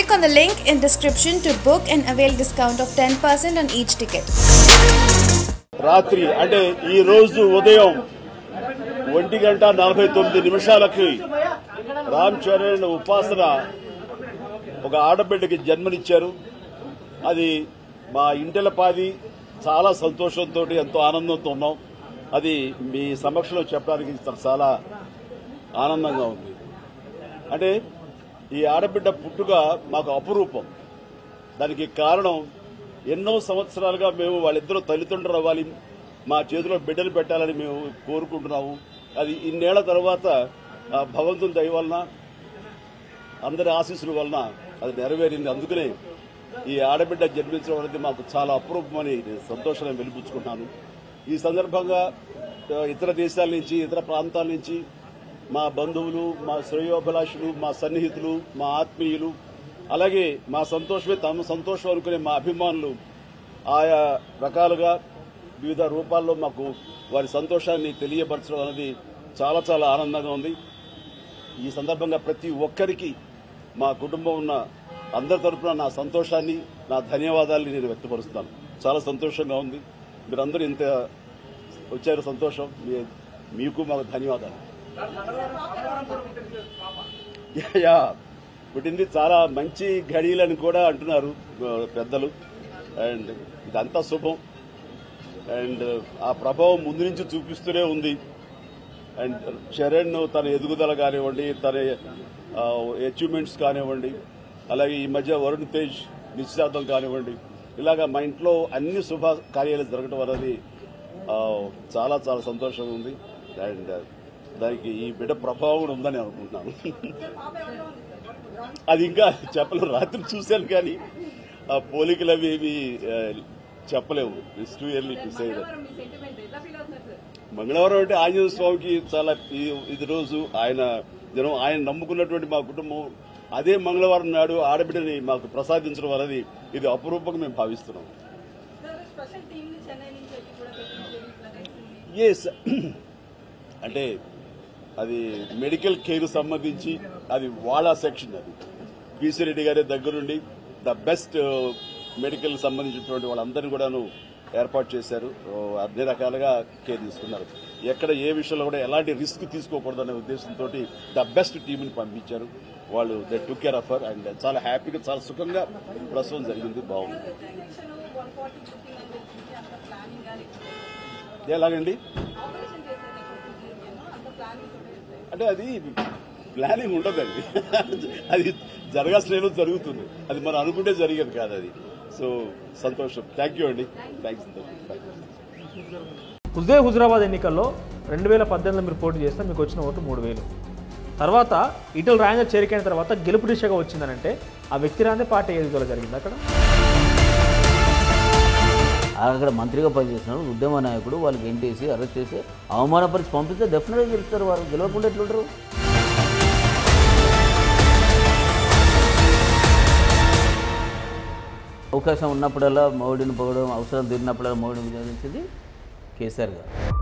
Click on the link in description to book and avail discount of 10% on each ticket. రాత్రి అంటే ఈ రోజు ఉదయం ఒంటి గంట నలభై తొమ్మిది నిమిషాలకి రామ్ చరణ్ ఉపాసన ఒక ఆడబిడ్డకి జన్మనిచ్చారు అది మా ఇంటిలపాది చాలా సంతోషంతో ఎంతో ఆనందంతో ఉన్నాం అది మీ సమక్షంలో చెప్పడానికి చాలా ఆనందంగా ఉంది అంటే ఈ ఆడబిడ్డ పుట్టుక మాకు అపురూపం దానికి కారణం ఎన్నో సంవత్సరాలుగా మేము వాళ్ళిద్దరూ తల్లిదండ్రులు అవ్వాలి మా చేతిలో బిడ్డలు పెట్టాలని మేము కోరుకుంటున్నాము అది ఇన్నేళ్ల తర్వాత ఆ భగవంతుని దయ వలన అందరి ఆశీస్సుల వలన అది నెరవేరింది అందుకనే ఈ ఆడబిడ్డ జన్మించడం అనేది మాకు చాలా అపురూపమని నేను సంతోషంగా వెలిపుచ్చుకుంటున్నాను ఈ సందర్భంగా ఆ, ఇతర దేశాల నుంచి ఇతర ప్రాంతాల నుంచి మా బంధువులు మా శ్రేయోభిలాషులు మా సన్నిహితులు మా ఆత్మీయులు అలాగే మా సంతోషమే తమ సంతోషం అనుకునే మా అభిమానులు ఆయా రకాలుగా వివిధ రూపాల్లో మాకు వారి సంతోషాన్ని తెలియపరచడం అనేది చాలా చాలా ఆనందంగా ఉంది ఈ సందర్భంగా ప్రతి ఒక్కరికి మా కుటుంబం ఉన్న అందరి తరపున నా సంతోషాన్ని నా ధన్యవాదాలని నేను వ్యక్తపరుస్తున్నాను చాలా సంతోషంగా ఉంది మీరందరూ ఇంత వచ్చారు సంతోషం మీ- మీకు మాకు ధన్యవాదాలు యా, యా పుట్టింది చాలా మంచి ఘడియలని కూడా అంటున్నారు ఆ, పెద్దలు అండ్ ఇదంతా శుభం అండ్ ఆ ప్రభావం ముందు నుంచి చూపిస్తూనే ఉంది అండ్ చరణ్ తన ఎదుగుదల కానివ్వండి తన అచీవ్మెంట్స్ కానివ్వండి అలాగే ఈ మధ్య వరుణ్ తేజ్ నిశ్చితార్థం కానివ్వండి ఇలాగా మా ఇంట్లో అన్ని శుభ కార్యాలు జరగడం అనేది ఆ, చాలా చాలా సంతోషంగా ఉంది అండ్ దానికి ఈ బిడ్డ ప్రభావం కూడా ఉందని అనుకుంటున్నాను అది ఇంకా చెప్పలేము రాత్రి చూశాను కానీ ఆ పోలికలు అవి ఏమి ఆ, చెప్పలేము it's too early to say that మంగళవారం అంటే ఆంజనేయ స్వామికి చాలా ఈ- ఇది రోజు ఆయన దినం ఆయన నమ్ముకున్నటువంటి మా కుటుంబం అదే మంగళవారం నాడు ఆడబిడ్డని మాకు ప్రసాదించడం అనేది ఇది అపురూపంగా మేము భావిస్తున్నాం స్పెషల్ టీమ్ ని చెన్నై నుంచి వచ్చి కూడా పెట్టించారు ఎస్ అంటే అది మెడికల్ కేర్ సంబంధించి అది వాళ్ళ సెక్షన్ అది పీసీ రెడ్డి గారి దగ్గరుండి ద బెస్ట్ మెడికల్ సంబంధించినటువంటి వాళ్ళందరినీ కూడాను ఏర్పాటు చేశారు ఓ, అన్ని రకాలుగా కేర్ తీసుకున్నారు ఎక్కడ ఏ విషయంలో కూడా ఎలాంటి రిస్క్ తీసుకోకూడదనే ఉద్దేశంతో ద బెస్ట్ టీంని పంపించారు వాళ్ళు they took care of and చాలా హ్యాపీగా చాలా సుఖంగా ప్రసవం జరిగింది బాగుంది ఇంజక్షన్ వన్ ఫార్టీ బుకింగ్ అని చెప్పి అంత ప్లానింగ్ కానీ ఎలాగండి ఆపరేషన్ చేసేటప్పుడు అంత ప్లానింగ్ కూడా అంటే అది ప్లానింగ్ ఉండదండి అది జరగాల్సిన జరుగుతుంది అది మనం అనుకుంటే జరిగేది కాదు అది సో సంతోషం థ్యాంక్ యూ అండి థ్యాంక్స్ హుజే హుజరాబాద్ ఎన్నికల్లో రెండు వేల పద్దెనిమిదిలో మీరు పోటీ చేస్తే మీకు వచ్చిన ఓటు మూడు వేలు తర్వాత ఇటల రాజేందర్ చేరికైన తర్వాత గెలుపు దిశగా వచ్చిందనంటే ఆ వ్యక్తి రాందే పార్టీ ఎదుగుదల జరిగింది అక్కడ అక్కడ మంత్రిగా పనిచేస్తున్నాడు ఉద్యమ నాయకుడు వాళ్ళకి ఎంటేసి అరెస్ట్ చేసి అవమానపరిచి పంపిస్తే డెఫినెట్గా గెలుస్తారు వారు గెలవకుండా ఎట్లుంటారు అవకాశం ఉన్నప్పుడల్లా మౌడిని పొగడం అవసరం తీరినప్పుడల్లా మౌడిని వినియోగించేది కేసీఆర్ గారు